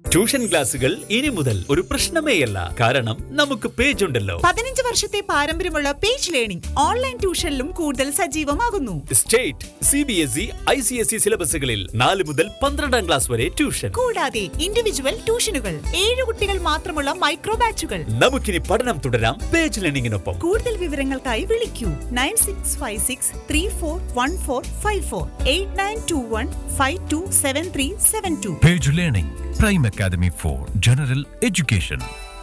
Tuition ക്ലാസുകൾ ഇനി മുതൽ ഒരു പ്രശ്നമേയല്ല കാരണം നമുക്ക് പേജ് ഉണ്ടല്ലോ പതിനഞ്ച് വർഷത്തെ പാരമ്പര്യമുള്ള പേജ് ലേണിംഗ് ഓൺലൈൻ ട്യൂഷനിലും കൂടുതൽ സജീവമാകുന്നു state C B S E I C S E സിലബസുകളിൽ നാല് മുതൽ പന്ത്രണ്ടാം ക്ലാസ് വരെ ട്യൂഷൻ കൂടാതെ ഇൻഡിവിജ്വൽ ട്യൂഷനുകൾ ഏഴ് കുട്ടികൾ മാത്രമുള്ള മൈക്രോ ബാച്ചുകൾ നമുക്കിനി പഠനം തുടരാം പേജ് ലേണിംഗിനൊപ്പം കൂടുതൽ വിവരങ്ങൾക്കായി വിളിക്കൂ nine six five six three four one four five four eight nine two one five two seven three seven two Page Learning, Prime Academy for General Education.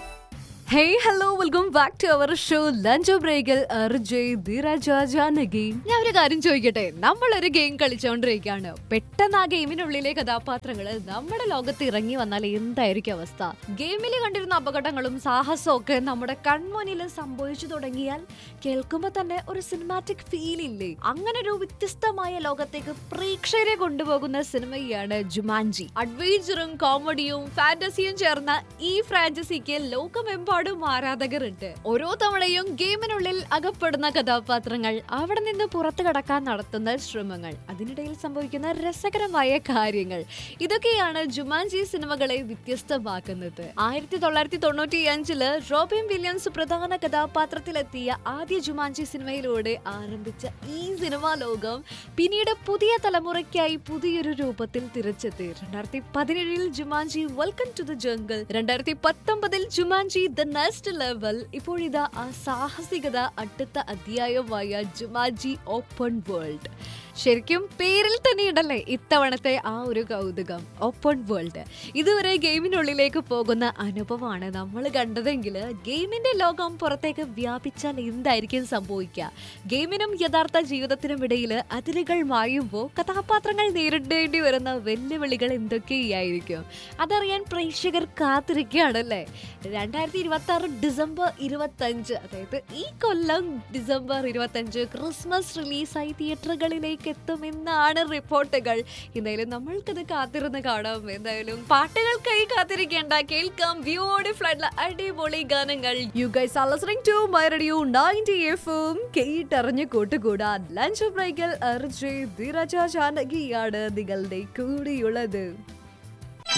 Hey hello welcome back to our show lunch ബ്രേക്കിൽ അർജയ് ധീരജ ജാനകി ഞാൻ ഒരു കാര്യം ചോദിക്കട്ടെ നമ്മൾ ഒരു game കളിച്ചുകൊണ്ടിരിക്കുകയാണ് പെട്ടെന്ന് ആ ഗെയിമിനുള്ളിലെ കഥാപാത്രങ്ങൾ നമ്മുടെ ലോകത്ത് ഇറങ്ങി വന്നാൽ എന്തായിരിക്കും അവസ്ഥ ഗെയിമിൽ കണ്ടിരുന്ന അപകടങ്ങളും സാഹസവും ഒക്കെ നമ്മുടെ കൺമുന്നിൽ സംഭവിച്ചു തുടങ്ങിയാൽ കേൾക്കുമ്പോൾ തന്നെ ഒരു സിനിമാറ്റിക് ഫീൽ ഇല്ലേ അങ്ങനെ ഒരു വ്യത്യസ്തമായ ലോകത്തേക്ക് പ്രേക്ഷകരെ കൊണ്ടുപോകുന്ന സിനിമയാണ് ജുമാൻജി അഡ്വഞ്ചറും കോമഡിയും ഫാന്റസിയും ചേർന്ന ഈ ഫ്രാഞ്ചസിക്ക് ലോകമെമ്പാടും ആരാധകരുണ്ട് ഓരോ തവണയും ഗെയിമിനുള്ളിൽ അകപ്പെടുന്ന കഥാപാത്രങ്ങൾ അവിടെ നിന്ന് പുറത്തു കടക്കാൻ നടത്തുന്ന ശ്രമങ്ങൾ അതിനിടയിൽ സംഭവിക്കുന്ന രസകരമായ കാര്യങ്ങൾ ഇതൊക്കെയാണ് ജുമാൻജി സിനിമകളെ വ്യത്യസ്തമാക്കുന്നത് ആയിരത്തി തൊള്ളായിരത്തി തൊണ്ണൂറ്റി അഞ്ചില് റോബിൻ വില്യംസ് പ്രധാന കഥാപാത്രത്തിലെത്തിയ ആദ്യ ജുമാൻജി സിനിമയിലൂടെ ആരംഭിച്ച ഈ സിനിമാ ലോകം പിന്നീട് പുതിയ തലമുറയ്ക്കായി പുതിയൊരു രൂപത്തിൽ തിരിച്ചെത്തി രണ്ടായിരത്തി പതിനേഴിൽ Jumanji welcome to the jungle രണ്ടായിരത്തി പത്തൊമ്പതിൽ ജുമാൻജി ദ നെക്സ്റ്റ് ലെവൽ ഇപ്പോഴിതാ ആ സാഹസികത അടുത്ത അധ്യായമായ ജുമാൻജി ഓപ്പൺ വേൾഡ് ശരിക്കും പേരിൽ തന്നെ ഉണ്ടല്ലേ ഇത്തവണത്തെ ആ ഒരു കൗതുകം ഓപ്പൺ വേൾഡ് ഇതുവരെ ഗെയിമിനുള്ളിലേക്ക് പോകുന്ന അനുഭവമാണ് നമ്മൾ കണ്ടതെങ്കിൽ ഗെയിമിന്റെ ലോകം പുറത്തേക്ക് വ്യാപിച്ചാൽ എന്തായിരിക്കും സംഭവിക്കുക ഗെയിമിനും യഥാർത്ഥ ജീവിതത്തിനും ഇടയിൽ അതിരുകൾ മായുമ്പോൾ കഥാപാത്രങ്ങൾ നേരിടേണ്ടി വരുന്ന വെല്ലുവിളികൾ എന്തൊക്കെയായിരിക്കും അതറിയാൻ പ്രേക്ഷകർ കാത്തിരിക്കുകയാണല്ലേ രണ്ടായിരത്തി ഇരുപത്തി ആറ് ഡിസംബർ ഇരുപത്തഞ്ച് അതായത് ഈ കൊല്ലം ഡിസംബർ ഇരുപത്തഞ്ച് ക്രിസ്മസ് റിലീസായി തിയേറ്ററുകളിലേക്ക് എത്തുമെന്നാണ് റിപ്പോർട്ടുകൾ എന്തായാലും നമ്മൾക്കത് കാത്തിരുന്ന് കാണാം എന്തായാലും പാട്ടുകൾക്കായി കാത്തിരിക്കേണ്ട കേൾക്കാം ബ്യൂട്ടിഫുൾ ആയിട്ടുള്ള അടിപൊളി ഗാനങ്ങൾ you guys are listening to my radio 90 എഫും കേട്ടറിഞ്ഞ് കൂട്ടുകൂടാൻ ലഞ്ച് ബ്രേക്കിൽ അർജയ് ധീരജ ജാനകിയാണ് നിങ്ങളുടെ കൂടിയുള്ളത്